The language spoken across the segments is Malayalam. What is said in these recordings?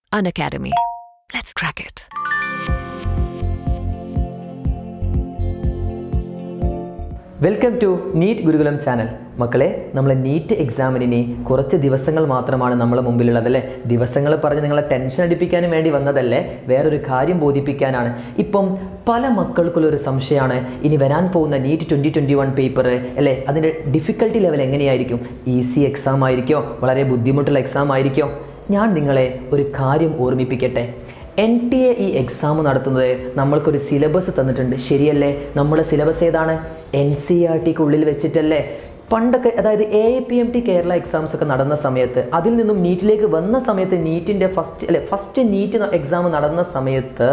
An academy. Let's crack it. Welcome to NEET Gurukulam channel മക്കളെ നമ്മളെ നീറ്റ് എക്സാമിനി കുറച്ച് ദിവസങ്ങൾ മാത്രമാണ് നമ്മളെ മുമ്പിലുള്ളത് അല്ലേ ദിവസങ്ങൾ പറഞ്ഞ് നിങ്ങളെ ടെൻഷൻ അടിപ്പിക്കാനും വേണ്ടി വന്നതല്ലേ വേറൊരു കാര്യം ബോധിപ്പിക്കാനാണ് ഇപ്പം പല മക്കൾക്കുള്ള ഒരു സംശയമാണ് ഇനി വരാൻ പോകുന്ന NEET twenty twenty one paper അല്ലേ അതിൻ്റെ ഡിഫിക്കൽട്ടി ലെവൽ എങ്ങനെയായിരിക്കും ഈസി എക്സാം ആയിരിക്കോ വളരെ ബുദ്ധിമുട്ടുള്ള എക്സാം ആയിരിക്കോ ഞാൻ നിങ്ങളെ ഒരു കാര്യം ഓർമ്മിപ്പിക്കട്ടെ എൻ ടി എ ഈ എക്സാം നടത്തുന്നത് നമ്മൾക്കൊരു സിലബസ് തന്നിട്ടുണ്ട് ശരിയല്ലേ നമ്മുടെ സിലബസ് ഏതാണ് എൻ സി ആർ ടിക്കുള്ളിൽ വെച്ചിട്ടല്ലേ പണ്ടൊക്കെ അതായത് A P M T Kerala exams ഒക്കെ നടന്ന സമയത്ത് അതിൽ നിന്നും നീറ്റിലേക്ക് വന്ന സമയത്ത് നീറ്റിൻ്റെ ഫസ്റ്റ് അല്ലെ ഫസ്റ്റ് നീറ്റ് എക്സാം നടന്ന സമയത്ത്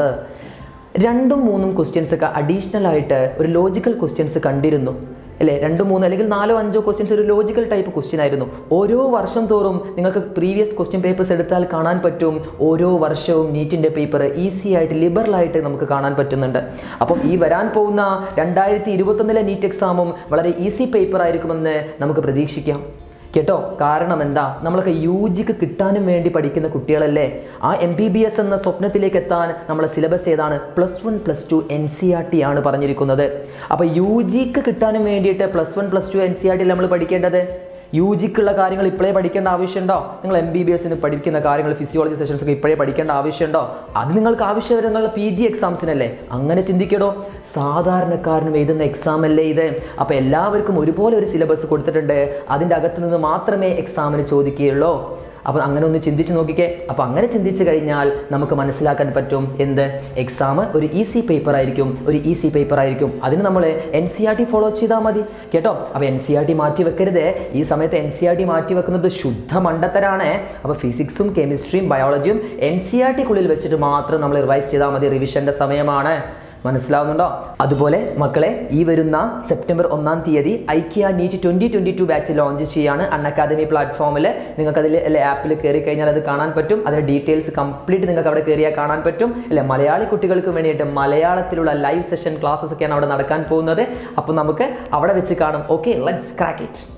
രണ്ടും മൂന്നും ക്വസ്റ്റ്യൻസ് ഒക്കെ അഡീഷണൽ ആയിട്ട് ഒരു ലോജിക്കൽ ക്വസ്റ്റ്യൻസ് കണ്ടിരുന്നു അല്ലേ രണ്ട് മൂന്ന് അല്ലെങ്കിൽ നാലോ അഞ്ചോ ക്വസ്റ്റ്യൻസ് ഒരു ലോജിക്കൽ ടൈപ്പ് ക്വസ്റ്റ്യൻ ആയിരുന്നു ഓരോ വർഷം തോറും നിങ്ങൾക്ക് പ്രീവിയസ് ക്വസ്റ്റ്യൻ പേപ്പേഴ്സ് എടുത്താൽ കാണാൻ പറ്റും ഓരോ വർഷവും നീറ്റിൻ്റെ പേപ്പർ ഈസി ആയിട്ട് ലിബറൽ ആയിട്ട് നമുക്ക് കാണാൻ പറ്റുന്നുണ്ട് അപ്പം ഈ വരാൻ പോകുന്ന രണ്ടായിരത്തി ഇരുപത്തൊന്നിലെ നീറ്റ് എക്സാമും വളരെ ഈസി പേപ്പർ ആയിരിക്കുമെന്ന് നമുക്ക് പ്രതീക്ഷിക്കാം കേട്ടോ കാരണം എന്താ നമ്മളൊക്കെ യു ജിക്ക് കിട്ടാനും വേണ്ടി പഠിക്കുന്ന കുട്ടികളല്ലേ ആ എം ബി ബി എസ് എന്ന സ്വപ്നത്തിലേക്ക് എത്താൻ നമ്മളെ സിലബസ് ഏതാണ് plus one plus two N C R T ആണ് പറഞ്ഞിരിക്കുന്നത് അപ്പോൾ യു ജിക്ക് കിട്ടാനും വേണ്ടിയിട്ട് plus one plus two N C R T നമ്മൾ പഠിക്കേണ്ടത് യു ജിക്കുള്ള കാര്യങ്ങൾ ഇപ്പോഴേ പഠിക്കേണ്ട ആവശ്യമുണ്ടോ നിങ്ങൾ എം ബി ബി എസിന് പഠിക്കുന്ന കാര്യങ്ങൾ ഫിസിയോളജി സെഷൻസ് ഒക്കെ ഇപ്പോഴേ പഠിക്കേണ്ട ആവശ്യമുണ്ടോ അത് നിങ്ങൾക്ക് ആവശ്യം വരുന്നുള്ള പി ജി എക്സാംസിനല്ലേ അങ്ങനെ ചിന്തിക്കടോ സാധാരണക്കാരനും എഴുതുന്ന എക്സാം അല്ലേ ഇത് അപ്പോൾ എല്ലാവർക്കും ഒരുപോലെ ഒരു സിലബസ് കൊടുത്തിട്ടുണ്ട് അതിൻ്റെ അകത്ത് നിന്ന് മാത്രമേ എക്സാമിന് ചോദിക്കുകയുള്ളൂ അപ്പോൾ അങ്ങനെ ഒന്ന് ചിന്തിച്ച് നോക്കിക്കേ അപ്പോൾ അങ്ങനെ ചിന്തിച്ച് കഴിഞ്ഞാൽ നമുക്ക് മനസ്സിലാക്കാൻ പറ്റും എന്ത് എക്സാം ഒരു ഈസി പേപ്പർ ആയിരിക്കും ഒരു ഈസി പേപ്പർ ആയിരിക്കും അതിന് നമ്മൾ N C R T follow ചെയ്താൽ മതി കേട്ടോ അപ്പോൾ എൻ സി ആർ ടി മാറ്റി വെക്കരുത് ഈ സമയത്ത് എൻ സി ആർ ടി മാറ്റി വെക്കുന്നത് ശുദ്ധ മണ്ടത്തരാണ് അപ്പോൾ ഫിസിക്സും കെമിസ്ട്രിയും ബയോളജിയും എൻ സി ആർ ടിക്കുള്ളിൽ വെച്ചിട്ട് മാത്രം നമ്മൾ റിവൈസ് ചെയ്താൽ മതി റിവിഷൻ്റെ സമയമാണ് മനസ്സിലാവുന്നുണ്ടോ അതുപോലെ മക്കളെ ഈ വരുന്ന സെപ്റ്റംബർ ഒന്നാം തീയതി ഐക്യ NEET twenty twenty two batch launch ചെയ്യാണ് അൺ അക്കാദമി പ്ലാറ്റ്ഫോമിൽ നിങ്ങൾക്ക് അതിൽ അല്ലെ ആപ്പിൽ കയറി കഴിഞ്ഞാൽ അത് കാണാൻ പറ്റും അതിന്റെ ഡീറ്റെയിൽസ് കംപ്ലീറ്റ് നിങ്ങൾക്ക് അവിടെ കയറിയാൽ കാണാൻ പറ്റും അല്ലെ മലയാളി കുട്ടികൾക്ക് വേണ്ടിയിട്ട് മലയാളത്തിലുള്ള ലൈവ് സെഷൻ ക്ലാസ്സസ് ഒക്കെയാണ് അവിടെ നടക്കാൻ പോകുന്നത് അപ്പോൾ നമുക്ക് അവിടെ വെച്ച് കാണും ഓക്കെ ലെറ്റ്സ് ക്രാക്ക് ഇറ്റ്